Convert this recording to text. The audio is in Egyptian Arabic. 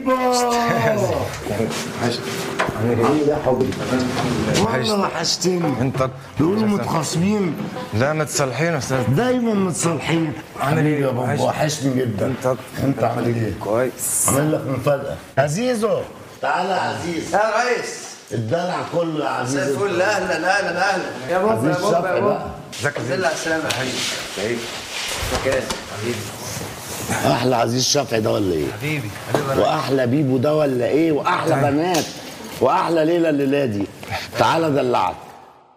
بيبو عامل ايه يا حبيبي والله وحشتني انت بيقولوا متخاصمين لا متصالحين يا استاذ دايما متصالحين عامل حبيبي ايه؟ يا بابا وحشني. وحشني جدا انت انت عامل ايه كويس عامل لك مفاجأة عزيزو تعالى يا عزيز يا ريس الدلع كله يا عزيز مساء الفل اهلا اهلا اهلا يا بابا عزيز يا بابا شفقي يا بابا بقى ازيك يا نزل زين على السلامة يا حبيبي ايه مكان حبيبي احلى عزيز شفعي ده ولا ايه حبيبي حبيبي واحلى بيبو ده ولا ايه واحلى بنات واحلى ليله الليله دي تعالى دلعك